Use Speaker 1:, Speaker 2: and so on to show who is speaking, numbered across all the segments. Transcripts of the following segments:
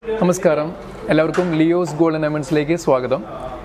Speaker 1: നമസ്കാരം എല്ലാവർക്കും ലിയോസ് ഗോൾഡ് ഡയമണ്ട്സിലേക്ക് സ്വാഗതം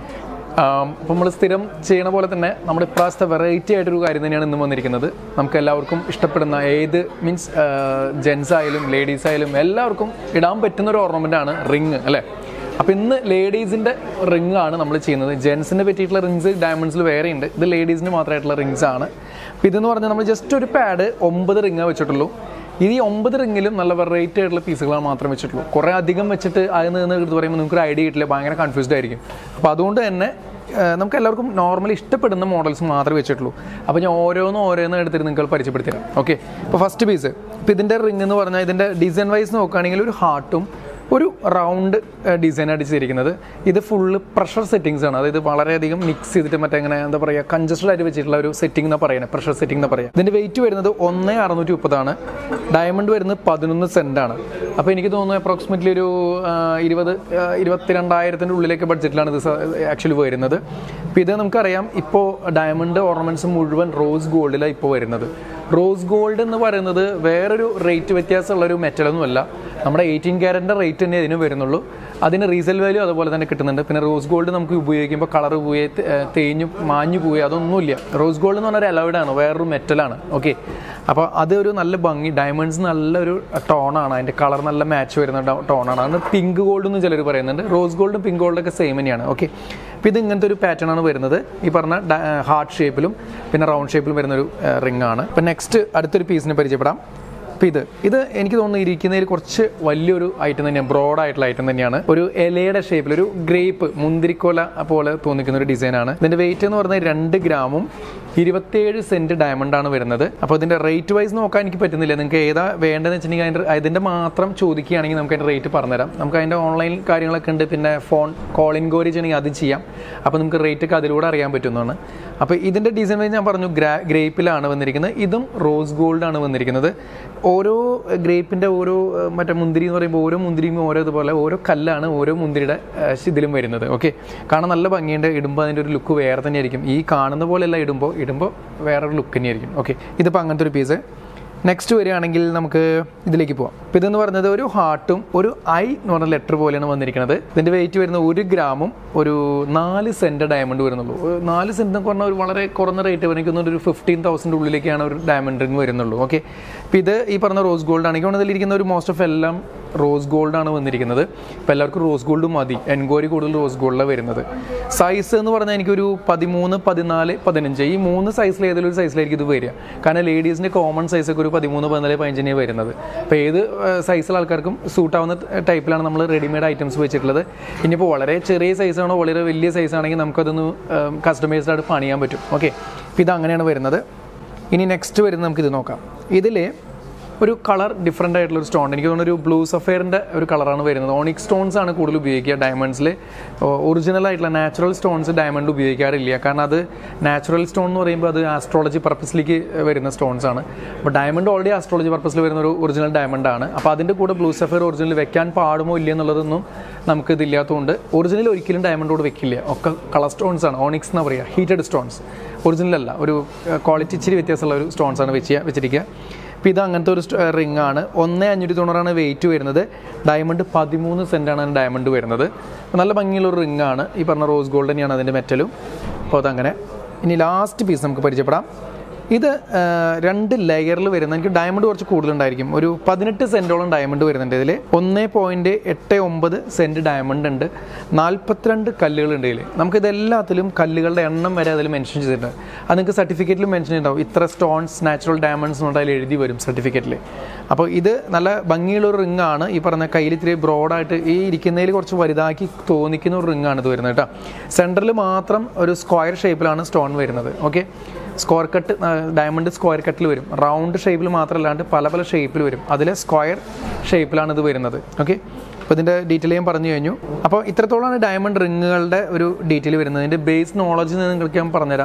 Speaker 1: അപ്പോൾ നമ്മൾ സ്ഥിരം ചെയ്യണ പോലെ തന്നെ നമ്മുടെ ഇപ്രാവശ്യത്തെ വെറൈറ്റി ആയിട്ടൊരു കാര്യം തന്നെയാണ് ഇന്ന് വന്നിരിക്കുന്നത് നമുക്ക് എല്ലാവർക്കും ഇഷ്ടപ്പെടുന്ന ഏത് മീൻസ് ജെൻസ് ആയാലും ലേഡീസ് ആയാലും എല്ലാവർക്കും ഇടാൻ പറ്റുന്ന ഒരു ഓർണമെൻ്റ് ആണ് റിങ് അല്ലേ അപ്പോൾ ഇന്ന് ലേഡീസിൻ്റെ റിംഗ് ആണ് നമ്മൾ ചെയ്യുന്നത് ജെൻസിനെ പറ്റിയിട്ടുള്ള റിങ്സ് ഡയമണ്ട്സിൽ വേറെ ഉണ്ട് ഇത് ലേഡീസിന് മാത്രമായിട്ടുള്ള റിങ്സ് ആണ് അപ്പോൾ ഇതെന്ന് പറഞ്ഞാൽ നമ്മൾ ജസ്റ്റ് ഒരു പാഡ് ഒമ്പത് റിങ് വെച്ചിട്ടുള്ളൂ ഇത് ഈ ഒമ്പത് റിങ്ങിലും നല്ല വെറൈറ്റി ആയിട്ടുള്ള പീസുകളാണ് മാത്രം വെച്ചിട്ടുള്ളൂ കുറേ അധികം വെച്ചിട്ട് അതിൽ നിന്ന് എടുത്ത് പറയുമ്പോൾ നിങ്ങൾക്ക് ഒരു ഐഡിയ കിട്ടില്ല ഭയങ്കര കൺഫ്യൂസ്ഡ് ആയിരിക്കും അപ്പോൾ അതുകൊണ്ട് തന്നെ ആ, നമുക്ക് എല്ലാവർക്കും നോർമലി ഇഷ്ടപ്പെടുന്ന മോഡൽസ് മാത്രമേ വെച്ചിട്ടുള്ളൂ അപ്പോൾ ഞാൻ ഓരോന്നും ഓരോന്നും എടുത്തിട്ട് നിങ്ങൾക്ക് പരിചയപ്പെടുത്തി തരാം ഓക്കെ ഇപ്പോൾ ഫസ്റ്റ് പീസ് ഇപ്പോൾ ഇതിൻ്റെ റിംഗ് എന്ന് പറഞ്ഞാൽ ഇതിൻ്റെ ഡിസൈൻ വൈസ് നോക്കുകയാണെങ്കിൽ ഒരു ഹാർട്ടും ഒരു റൗണ്ട് ഡിസൈൻ അടിച്ചിരിക്കുന്നത് ഇത് ഫുള്ള് പ്രഷർ സെറ്റിങ്സ് ആണ് അതായത് വളരെയധികം മിക്സ് ചെയ്തിട്ട് മറ്റേ എങ്ങനെ എന്താ പറയുക കൺജസ്റ്റഡ് ആയിട്ട് വെച്ചിട്ടുള്ള ഒരു സെറ്റിംഗ് എന്ന് പറയുന്നത് പ്രഷർ സെറ്റിംഗ് എന്ന് പറയുക ഇതിൻ്റെ വെയിറ്റ് വരുന്നത് ഒന്ന് അറുന്നൂറ്റി മുപ്പതാണ് ഡയമണ്ട് വരുന്നത് പതിനൊന്ന് സെൻ്റ് ആണ് അപ്പോൾ എനിക്ക് തോന്നുന്നു അപ്രോക്സിമേറ്റ്ലി ഒരു ആ, ഇരുപത് ആ, ഇരുപത്തിരണ്ടായിരത്തിൻ്റെ ഉള്ളിലേക്ക് ബഡ്ജറ്റിലാണ് ഇത് ആക്ച്വലി വരുന്നത് അപ്പോൾ ഇത് നമുക്കറിയാം ഇപ്പോൾ ഡയമണ്ട് ഓർണമെൻറ്റ്സ് മുഴുവൻ റോസ് ഗോൾഡിലാണ് ഇപ്പോൾ വരുന്നത് റോസ് ഗോൾഡ് എന്ന് പറയുന്നത് വേറൊരു റേറ്റ് വ്യത്യാസമുള്ള ഒരു മെറ്റലൊന്നുമല്ല നമ്മുടെ എയ്റ്റീൻ ക്യാരറ്റിൻ്റെ റേറ്റ് തന്നെ ഇതിന് വരുന്നുള്ളൂ അതിന് റീസെൽ വാല്യൂ അതുപോലെ തന്നെ കിട്ടുന്നുണ്ട് പിന്നെ റോസ് ഗോൾഡ് നമുക്ക് ഉപയോഗിക്കുമ്പോൾ കളർ പോയി തേഞ്ഞു മാഞ്ഞു പോയി അതൊന്നുമില്ല റോസ് ഗോൾഡ് എന്ന് പറഞ്ഞാൽ അലൗഡ് ആണ് വേറൊരു മെറ്റലാണ് ഓക്കെ അപ്പോൾ അത് ഒരു നല്ല ഭംഗി ഡയമണ്ട്സ് നല്ലൊരു ടോണാണ് അതിൻ്റെ കളർ നല്ല മാച്ച് വരുന്ന ടോണാണ് അത് പിങ്ക് ഗോൾഡ് എന്ന് ചിലർ പറയുന്നുണ്ട് റോസ് ഗോൾഡും പിങ്ക് ഗോൾഡൊക്കെ സെയിം തന്നെയാണ് ഓക്കെ അപ്പോൾ ഇത് ഇങ്ങനത്തെ ഒരു പാറ്റേൺ ആണ് വരുന്നത് ഈ പറഞ്ഞ ഹാർട്ട് ഷേപ്പിലും പിന്നെ റൗണ്ട് ഷേപ്പിലും വരുന്ന ഒരു റിംഗ് ആണ് ഇപ്പം നെക്സ്റ്റ് അടുത്തൊരു പീസിനെ പരിചയപ്പെടാം അപ്പോൾ ഇത് ഇത് എനിക്ക് തോന്നുന്നു ഇരിക്കുന്നതിൽ കുറച്ച് വലിയൊരു ഐറ്റം തന്നെയാണ് ബ്രോഡ് ആയിട്ടുള്ള ഐറ്റം തന്നെയാണ് ഒരു ഇലയുടെ ഷേപ്പിൽ ഒരു ഗ്രേപ്പ് മുന്തിരിക്കോല പോലെ തോന്നിക്കുന്ന ഒരു ഡിസൈനാണ് ഇതിൻ്റെ വെയിറ്റ് എന്ന് പറഞ്ഞാൽ രണ്ട് ഗ്രാമും ഇരുപത്തേഴ് സെൻറ്റ് ഡയമണ്ട് ആണ് വരുന്നത് അപ്പോൾ ഇതിൻ്റെ റേറ്റ് വൈസ് നോക്കാൻ എനിക്ക് പറ്റുന്നില്ല നിങ്ങൾക്ക് ഏതാ വേണ്ടതെന്ന് വെച്ചിട്ടുണ്ടെങ്കിൽ അതിൻ്റെ അതിൻ്റെ മാത്രം ചോദിക്കുകയാണെങ്കിൽ നമുക്ക് അതിൻ്റെ റേറ്റ് പറഞ്ഞുതരാം നമുക്ക് അതിൻ്റെ ഓൺലൈൻ കാര്യങ്ങളൊക്കെ ഉണ്ട് പിന്നെ ഫോൺ കോൾ ഇൻക്വയറി ചെയ്യണമെങ്കിൽ അതും ചെയ്യാം അപ്പോൾ നമുക്ക് റേറ്റ് ഒക്കെ അതിലൂടെ അറിയാൻ പറ്റുന്നതാണ് അപ്പോൾ ഇതിൻ്റെ ഡിസൈൻ വൈസ് ഞാൻ പറഞ്ഞു ഗ്രാ ഗ്രേപ്പിലാണ് വന്നിരിക്കുന്നത് ഇതും റോസ് ഗോൾഡ് ആണ് വന്നിരിക്കുന്നത് ഓരോ ഗ്രേപ്പിൻ്റെ ഓരോ ഏഹ്, മറ്റേ മുന്തിരി എന്ന് പറയുമ്പോൾ ഓരോ മുന്തിരിയും ഓരോ ഇതുപോലെ ഓരോ കല്ലാണ് ഓരോ മുന്തിരിയുടെ ഏഹ്, ഇതിലും വരുന്നത് ഓക്കെ കാണാൻ നല്ല ഭംഗിയുണ്ട് ഇടുമ്പോൾ അതിൻ്റെ ഒരു ലുക്ക് വേറെ തന്നെയായിരിക്കും ഈ കാണുന്ന പോലെയല്ല ഇടുമ്പോൾ ഇടുമ്പോൾ വേറൊരു ലുക്ക് തന്നെയായിരിക്കും ഓക്കെ ഇതിപ്പോൾ അങ്ങനത്തെ ഒരു പീസ് നെക്സ്റ്റ് വരികയാണെങ്കിൽ നമുക്ക് ഇതിലേക്ക് പോവാം അപ്പോൾ ഇതെന്ന് പറയുന്നത് ഒരു ഹാർട്ടും ഒരു ഐ എന്ന് പറഞ്ഞ ലെറ്റർ പോലെയാണ് വന്നിരിക്കുന്നത് ഇതിൻ്റെ വെയിറ്റ് വരുന്നത് ഒരു ഗ്രാമും ഒരു നാല് സെൻറ്റ് ഡയമണ്ട് വരുന്നുള്ളൂ ഒരു നാല് സെൻറ്റ് എന്ന് പറഞ്ഞാൽ ഒരു വളരെ കുറഞ്ഞ റേറ്റ് വരയ്ക്കുന്നുണ്ട് ഒരു ഫിഫ്റ്റീൻ തൗസൻഡ് ഉള്ളിലേക്കാണ് ഒരു ഡയമണ്ട് റിംഗ് വരുന്നുള്ളൂ ഓക്കെ അപ്പോൾ ഇത് ഈ പറഞ്ഞ റോസ് ഗോൾഡ് ആണ് എനിക്ക് ഇതിലിരിക്കുന്ന ഒരു മോസ്റ്റ് ഓഫ് എല്ലാം റോസ് ഗോൾഡ് ആണ് വന്നിരിക്കുന്നത് ഇപ്പോൾ എല്ലാവർക്കും റോസ് ഗോൾഡ് മതി എൻക്വയറി കൂടുതൽ റോസ് ഗോൾഡിലാണ് വരുന്നത് സൈസ് എന്ന് പറഞ്ഞാൽ എനിക്കൊരു പതിമൂന്ന് പതിനാല് പതിനഞ്ച് ഈ മൂന്ന് സൈസിൽ ഏതെങ്കിലും ഒരു സൈസിലായിരിക്കും ഇത് വരിക കാരണം ലേഡീസിൻ്റെ കോമൺ സൈസൊക്കെ ഒരു പതിമൂന്ന് പതിനാല് പതിനഞ്ചിനെ വരുന്നത് അപ്പോൾ ഏത് സൈസിലുള്ള ആൾക്കാർക്കും സൂട്ട് ആവുന്ന ടൈപ്പിലാണ് നമ്മൾ റെഡിമെയ്ഡ് ഐറ്റംസ് വെച്ചിട്ടുള്ളത് ഇനിയിപ്പോൾ വളരെ ചെറിയ സൈസാണോ വളരെ വലിയ സൈസ് ആണെങ്കിൽ നമുക്കതൊന്ന് കസ്റ്റമൈസ്ഡ് ആയിട്ട് പണിയാൻ പറ്റും ഓക്കെ അപ്പോൾ ഇത് അങ്ങനെയാണ് വരുന്നത് ഇനി നെക്സ്റ്റ് വരുന്നത് നമുക്കിത് നോക്കാം ഇതിൽ ഒരു കളർ ഡിഫറെൻ്റ് ആയിട്ടുള്ള ഒരു സ്റ്റോൺ എനിക്ക് തോന്നുന്നു ഒരു ബ്ലൂ സഫയറിൻ്റെ ഒരു കളറാണ് വരുന്നത് ഓണിക് സ്റ്റോൺസ് ആണ് കൂടുതൽ ഉപയോഗിക്കുക ഡയമണ്ട്സിൽ ഒറിജിനൽ ആയിട്ടുള്ള നാച്ചുറൽ സ്റ്റോൺസ് ഡയമണ്ട് ഉപയോഗിക്കാറില്ല കാരണം അത് നാച്ചുറൽ സ്റ്റോൺ എന്ന് പറയുമ്പോൾ അത് ആസ്ട്രോളജി പർപ്പസിലേക്ക് വരുന്ന സ്റ്റോൺസ് ആണ് അപ്പോൾ ഡയമണ്ട് ഓൾറെഡി ആസ്ട്രോളജി പർപ്പസിൽ വരുന്ന ഒരു ഒറിജിനൽ ഡയമണ്ട് ആണ് അപ്പോൾ അതിൻ്റെ കൂടെ ബ്ലൂ സഫയർ ഒറിജിനൽ വെക്കാൻ പാടുമോ ഇല്ല എന്നുള്ളതൊന്നും നമുക്ക് ഇതില്ലാത്തതുകൊണ്ട് ഒറിജിനൽ ഒരിക്കലും ഡയമണ്ടോട് വെക്കില്ല ഒക്കെ കളർ സ്റ്റോൺസ് ആണ് ഓണിക്സ് എന്ന് പറയുക ഹീറ്റഡ് സ്റ്റോൺസ് ഒറിജിനൽ അല്ല ഒരു ക്വാളിറ്റി ഇച്ചിരി വ്യത്യാസമുള്ള ഒരു സ്റ്റോൺസ് ആണ് വെച്ച് വെച്ചിരിക്കുക അപ്പോൾ ഇത് അങ്ങനത്തെ ഒരു റിംഗ് ആണ് ഒന്ന് അഞ്ഞൂറ്റി തൊണ്ണൂറാണ് വെയിറ്റ് വരുന്നത് ഡയമണ്ട് പതിമൂന്ന് സെൻറ്റാണ് അതിന് ഡയമണ്ട് വരുന്നത് അപ്പോൾ നല്ല ഭംഗിയുള്ള ഒരു റിംഗ് ആണ് ഈ പറഞ്ഞ റോസ് ഗോൾഡ് തന്നെയാണ് അതിൻ്റെ മെറ്റലും അപ്പോൾ അതങ്ങനെ ഇനി ലാസ്റ്റ് പീസ് നമുക്ക് പരിചയപ്പെടാം ഇത് ആ, രണ്ട് ലെയറിൽ വരുന്ന എനിക്ക് ഡയമണ്ട് കുറച്ച് കൂടുതലുണ്ടായിരിക്കും ഒരു പതിനെട്ട് സെൻറ്റോളം ഡയമണ്ട് വരുന്നുണ്ട് ഇതിൽ ഒന്ന് പോയിൻറ്റ് എട്ട് ഒമ്പത് സെൻറ്റ് ഡയമണ്ട് ഉണ്ട് നാൽപ്പത്തിരണ്ട് കല്ലുകളുണ്ട് ഇതിൽ നമുക്കിത് എല്ലാത്തിലും കല്ലുകളുടെ എണ്ണം വരെ അതിൽ മെൻഷൻ ചെയ്തിട്ടുണ്ട് അത് നിങ്ങൾക്ക് സർട്ടിഫിക്കറ്റിൽ മെൻഷൻ ഉണ്ടാവും ഇത്ര സ്റ്റോൺസ് നാച്ചുറൽ ഡയമണ്ട്സ് എന്ന് അതിൽ എഴുതി വരും സർട്ടിഫിക്കറ്റിൽ അപ്പോൾ ഇത് നല്ല ഭംഗിയുള്ള ഒരു റിംഗ് ആണ് ഈ പറഞ്ഞ കയ്യിൽ ഇത്തിരി ബ്രോഡായിട്ട് ഈ ഇരിക്കുന്നതിൽ കുറച്ച് വലുതാക്കി തോന്നിക്കുന്ന ഒരു റിംഗ് ആണ് ഇത് വരുന്നത് കേട്ടോ സെൻറ്ററിൽ മാത്രം ഒരു സ്ക്വയർ ഷേപ്പിലാണ് സ്റ്റോൺ വരുന്നത് okay square cut diamond square കട്ടിൽ വരും റൗണ്ട് ഷേപ്പിൽ മാത്രമല്ലാണ്ട് പല പല ഷേപ്പിൽ വരും അതിൽ സ്ക്വയർ ഷേപ്പിലാണ് ഇത് വരുന്നത് ഓക്കെ അപ്പോൾ ഇതിൻ്റെ ഡീറ്റെയിൽ ഞാൻ പറഞ്ഞു കഴിഞ്ഞു അപ്പോൾ ഇത്രത്തോളമാണ് ഡയമണ്ട് റിങ്ങുകളുടെ ഒരു ഡീറ്റെയിൽ വരുന്നത് ഇതിൻ്റെ ബേസ് നോളജ് നിങ്ങൾക്ക് ഞാൻ പറഞ്ഞുതരാം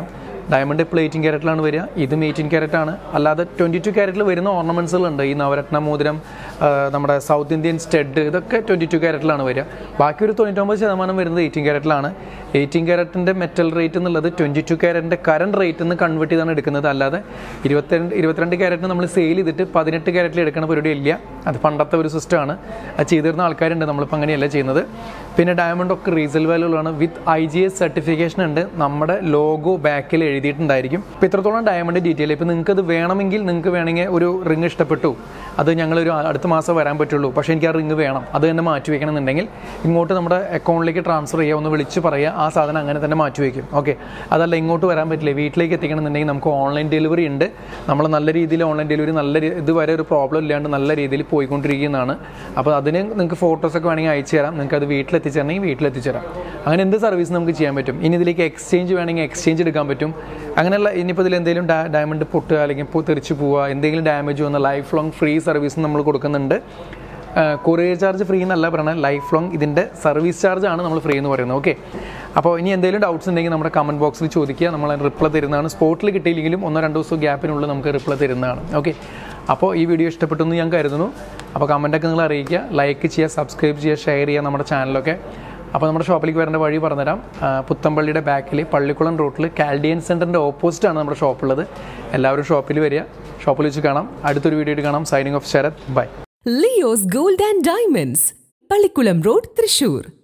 Speaker 1: ഡയമണ്ട് ഇപ്പോൾ എയ്റ്റീൻ ക്യാരറ്റിലാണ് വരിക ഇതും എയ്റ്റീൻ ക്യാരറ്റ് ആണ് അല്ലാതെ ട്വൻറ്റി ടു ക്യാരറ്റിൽ വരുന്ന ഓർണമെൻറ്റ്സുകളുണ്ട് ഈ നവരത്ന മോതിരം ആ, നമ്മുടെ സൗത്ത് ഇന്ത്യൻ സ്റ്റഡ് ഇതൊക്കെ ട്വൻറ്റി ടു ക്യാരറ്റിലാണ് വരിക ബാക്കി ഒരു തൊണ്ണൂറ്റൊമ്പത് ശതമാനം വരുന്നത് എയ്റ്റീൻ ക്യാരറ്റിലാണ് എയ്റ്റീൻ ക്യാരറ്റിൻ്റെ മെറ്റൽ റേറ്റ് എന്നുള്ളത് ട്വൻറ്റി ടു ക്യാരറ്റിൻ്റെ കറണ്ട് റേറ്റ് എന്ന് കൺവേർട്ട് ചെയ്താണ് എടുക്കുന്നത് അല്ലാതെ ഇരുപത്തിരണ്ട് ഇരുപത്തിരണ്ട് ക്യാരറ്റിന് നമ്മൾ സെയിൽ ചെയ്തിട്ട് പതിനെട്ട് ക്യാരറ്റിൽ എടുക്കുന്ന പരിപാടി ഇല്ല അത് പണ്ടത്തെ ഒരു സിസ്റ്റമാണ് അത് ചെയ്തിരുന്ന ആൾക്കാരുണ്ട് നമ്മളിപ്പോൾ അങ്ങനെയല്ല ചെയ്യുന്നത് പിന്നെ ഡയമണ്ട് ഒക്കെ റീസെൽ വാല്യൂകളാണ് with I G S certification ഉണ്ട് നമ്മുടെ ലോഗോ ബാക്കിൽ എഴുതിയിട്ടുണ്ടായിരിക്കും ഇപ്പോൾ ഇത്രത്തോളം ഡയമണ്ട് ഡീറ്റെയിൽ ഇപ്പോൾ നിങ്ങൾക്ക് അത് വേണമെങ്കിൽ നിങ്ങൾക്ക് വേണമെങ്കിൽ ഒരു റിങ് ഇഷ്ടപ്പെട്ടു അത് ഞങ്ങളൊരു അടുത്ത മാസം വരാൻ പറ്റുള്ളൂ പക്ഷേ എനിക്ക് ആ റിങ് വേണം അത് തന്നെ മാറ്റി വെക്കണം എന്നുണ്ടെങ്കിൽ ഇങ്ങോട്ട് നമ്മുടെ അക്കൗണ്ടിലേക്ക് ട്രാൻസ്ഫർ ചെയ്യുക ഒന്ന് വിളിച്ച് പറയുക ആ സാധനം അങ്ങനെ തന്നെ മാറ്റി വയ്ക്കും ഓക്കെ അതല്ല ഇങ്ങോട്ട് വരാൻ പറ്റില്ല വീട്ടിലേക്ക് എത്തിക്കണം എന്നുണ്ടെങ്കിൽ നമുക്ക് ഓൺലൈൻ ഡെലിവറി ഉണ്ട് നമ്മൾ നല്ല രീതിയിൽ ഓൺലൈൻ ഡെലിവറി നല്ല രീ- ഇതുവരെ ഒരു പ്രോബ്ലം ഇല്ലാണ്ട് നല്ല രീതിയിൽ പോയിക്കൊണ്ടിരിക്കുന്നതാണ് അപ്പോൾ അതിന് നിങ്ങൾക്ക് ഫോട്ടോസൊക്കെ വേണമെങ്കിൽ അയച്ചു തരാം നിങ്ങൾക്ക് അത് വീട്ടിൽ എത്തിച്ചേരണമെങ്കിൽ വീട്ടിൽ എത്തിച്ചേരാം അങ്ങനെ എന്ത് സർവീസ് നമുക്ക് ചെയ്യാൻ പറ്റും ഇനി ഇതിലേക്ക് എക്സ്ചേഞ്ച് വേണമെങ്കിൽ എക്സ്ചേഞ്ച് എടുക്കാൻ പറ്റും അങ്ങനെയുള്ള ഇനിയിപ്പോൾ ഇതിൽ എന്തെങ്കിലും ഡയ- ഡയമണ്ട് പൊട്ടുക അല്ലെങ്കിൽ ഇപ്പോൾ തെറിച്ച് പോവുക എന്തെങ്കിലും ഡാമേജ് വന്ന ലൈഫ് ലോങ് ഫ്രീ സർവീസ് നമ്മൾ കൊടുക്കുന്നുണ്ട് കൊറിയർ ചാർജ് ഫ്രീ എന്നല്ല പറയുന്നത് ലൈഫ് ലോങ് ഇതിൻ്റെ സർവീസ് ചാർജ് ആണ് നമ്മൾ ഫ്രീ എന്ന് പറയുന്നത് ഓക്കെ അപ്പോൾ ഇനി എന്തെങ്കിലും ഡൗട്ട്സ് ഉണ്ടെങ്കിൽ നമ്മുടെ കമൻറ്റ് ബോക്സിൽ ചോദിക്കുക നമ്മൾ റിപ്ലൈ തരുന്നതാണ് സ്പോട്ടിൽ കിട്ടിയില്ലെങ്കിലും ഒന്നോ രണ്ടോ ദിവസം ഗ്യാപ്പിനുള്ളിൽ നമുക്ക് റിപ്ലൈ തരുന്നതാണ് ഓക്കെ അപ്പോൾ ഈ വീഡിയോ ഇഷ്ടപ്പെട്ടു എന്ന് ഞാൻ കരുതുന്നു അപ്പോൾ കമൻറ്റൊക്കെ നിങ്ങൾ അറിയിക്കുക ലൈക്ക് ചെയ്യുക സബ്സ്ക്രൈബ് ചെയ്യുക ഷെയർ ചെയ്യുക നമ്മുടെ ചാനലൊക്കെ അപ്പോൾ നമ്മുടെ ഷോപ്പിലേക്ക് വരേണ്ട വഴി പറഞ്ഞുതരാം ആ, പുത്തമ്പള്ളിയുടെ ബാക്കിൽ പള്ളിക്കുളം റൂട്ടിൽ കാൽഡിയൻ സെൻറ്ററിൻ്റെ ഓപ്പോസിറ്റാണ് നമ്മുടെ ഷോപ്പുള്ളത് എല്ലാവരും ഷോപ്പിൽ വരിക ഷോപ്പിൽ വെച്ച് കാണാം അടുത്തൊരു വീഡിയോ കാണാം signing off Sarath by
Speaker 2: Leo's gold and diamonds Pallikulam road Thrissur